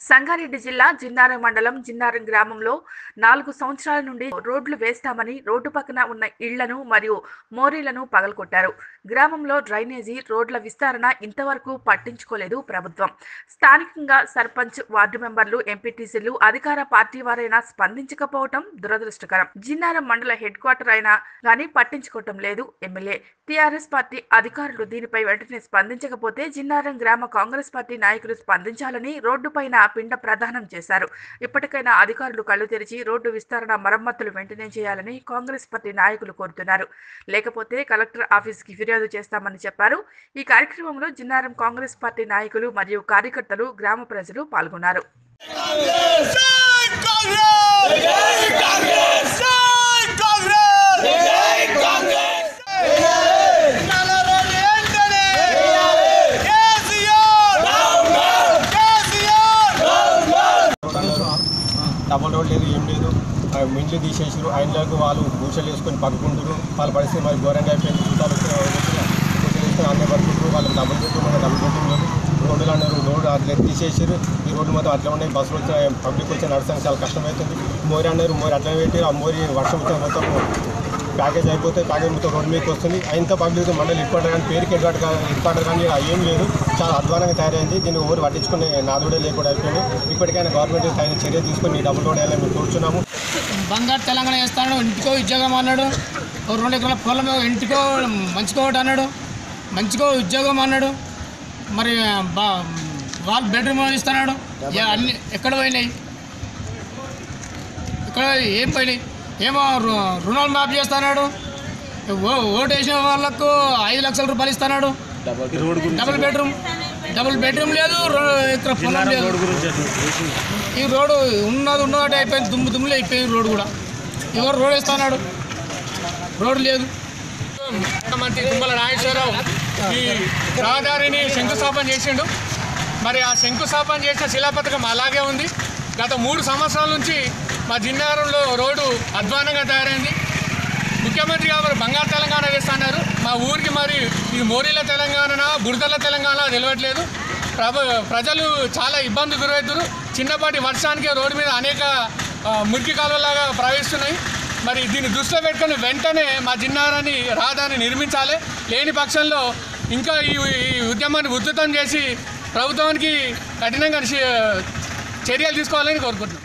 సంగారెడ్డి జిల్లా జిన్నారం మండలం జిన్నారం గ్రామంలో నాలుగు సంవత్సరాల నుండి రోడ్లు వేస్తామని రోడ్డు పక్కన ఉన్న ఇళ్లను మరియు మోరీలను పగలగొట్టారు గ్రామంలో డ్రైనేజీ రోడ్ల విస్తరణ ఇంతవరకు పట్టించుకోలేదు ప్రభుత్వం స్థానికంగా సర్పంచ్ వార్డు మెంబర్లు ఎంపీటీసీలు అధికార పార్టీ వారైనా స్పందించకపోవటం దురదృష్టకరం జిన్నారం మండల హెడ్ క్వార్టర్ అయినా గానీ పట్టించుకోవటం లేదు ఎమ్మెల్యే టీఆర్ఎస్ పార్టీ అధికారులు దీనిపై వెంటనే స్పందించకపోతే జిన్నారం గ్రామ కాంగ్రెస్ పార్టీ నాయకులు స్పందించాలని రోడ్డుపైన పిండ ప్రదానం చేశారు ఇప్పటికైనా అధికారులు కళ్ళు తెరిచి రోడ్డు విస్తరణ మరమ్మతులు వెంటనే చేయాలని కాంగ్రెస్ పార్టీ నాయకులు కోరుతున్నారు లేకపోతే కలెక్టర్ ఆఫీస్కి ఫిర్యాదు చేస్తామని చెప్పారు ఈ కార్యక్రమంలో జిన్నారం కాంగ్రెస్ పార్టీ నాయకులు మరియు కార్యకర్తలు గ్రామ ప్రజలు పాల్గొన్నారు జై కాంగ్రెస్ జై కాంగ్రెస్ జై కాంగ్రెస్ జై కాంగ్రెస్ నల్లరెడ్డి వెంటనే కేసీఆర్ కేసీఆర్ డబల్ రోడ్ లేదు ఏం లేదు ఆ మిండ్లు తీసేసారు ఆయనలకు వాళ్ళు భూషలు వేసుకొని పట్టుకుంటారు వాళ్ళ పరిస్థితి మరి ఘోరంగా అయిపోయింది చుట్టాలు వచ్చిన భూషలు వేసుకొని అన్నీ పట్టుకుంటారు వాళ్ళకి డబుల్ బెడ్రూమ్ మన డబుల్ బెడ్రూమ్ లేదు రోడ్లు అన్నారు రోడ్డు అట్లా తీసేసారు ఈ రోడ్డు మొత్తం అట్లా ఉన్నాయి బస్సులు వచ్చిన పబ్లిక్ వచ్చి నడచడానికి చాలా కష్టమవుతుంది మోరి అన్నారు మోరి అట్లా పెట్టి ఆ మోరి వర్షం వచ్చిన మొత్తం ప్యాకేజ్ అయిపోతే ప్యాకేజ్ మొత్తం రోడ్డు మీదకి వస్తుంది ఇంత పబ్లిక్ మండలి ఇప్పటి కానీ పేరుకి ఎటువంటి ఇప్పటి కానీ ఏం లేదు చాలా అధ్వానంగా తయారైంది దీన్ని ఊరు పట్టించుకునే నాదుడే లేకుండా అయిపోయింది ఇప్పటికైనా గవర్నమెంట్ తగిన చర్య తీసుకొని డబుల్ రోడ్ వేయాలని మేము కూర్చున్నాము బంగారు తెలంగాణ వేస్తాడు ఇంటికో ఉద్యోగం అన్నాడు ఓ రెండు ఎకరాల పొలం ఇంటికో మంచికో ఒకటి అన్నాడు మంచికో ఉద్యోగం అన్నాడు మరి బా వాళ్ళు బెడ్రూమ్ ఇస్తున్నాడు ఏ- అన్ని ఎక్కడ పోయినాయి ఇక్కడ ఏం పోయినాయి ఏమో రు- రుణాలు మాఫీ చేస్తున్నాడు ఓ ఓటు వేసిన వాళ్ళకు ఐదు లక్షల రూపాయలు ఇస్తున్నాడు డబుల్ బెడ్రూమ్ డబుల్ బెడ్రూమ్ లేదు రో- ఇక్కడ పొలం లేదు ఈ రోడ్డు ఉన్నది ఉన్నదట అయిపోయింది దుమ్ము దుమ్ములు అయిపోయింది రోడ్డు కూడా ఎవరు రోడ్ వేస్తున్నాడు రోడ్డు లేదు మంత్రి తుమ్మల నాగేశ్వరరావు ఈ రహదారిని శంకుస్థాపన చేసిండు మరి ఆ శంకుస్థాపన చేసిన శిలాపథకం అలాగే ఉంది గత మూడు సంవత్సరాల నుంచి మా జిన్నారంలో రోడ్డు అధ్వానంగా తయారైంది ముఖ్యమంత్రి గారు బంగారు తెలంగాణ వేస్తున్నారు మా ఊరికి మరి ఇది మోరీల తెలంగాణ బురదల తెలంగాణ తెలియట్లేదు ప్రభ ప్రజలు చాలా ఇబ్బంది గురవుతారు చిన్నపాటి వర్షానికి రోడ్డు మీద అనేక ఆ, మురికి కాలువలాగా ప్రవహిస్తున్నాయి మరి దీన్ని దృష్టిలో పెట్టుకొని వెంటనే మా జిన్నారాన్ని రహదారిని నిర్మించాలి లేని పక్షంలో ఇంకా ఈ ఈ ఉద్యమాన్ని ఉధృతం చేసి ప్రభుత్వానికి కఠినంగా నిషే- చర్యలు తీసుకోవాలని కోరుకుంటున్నాం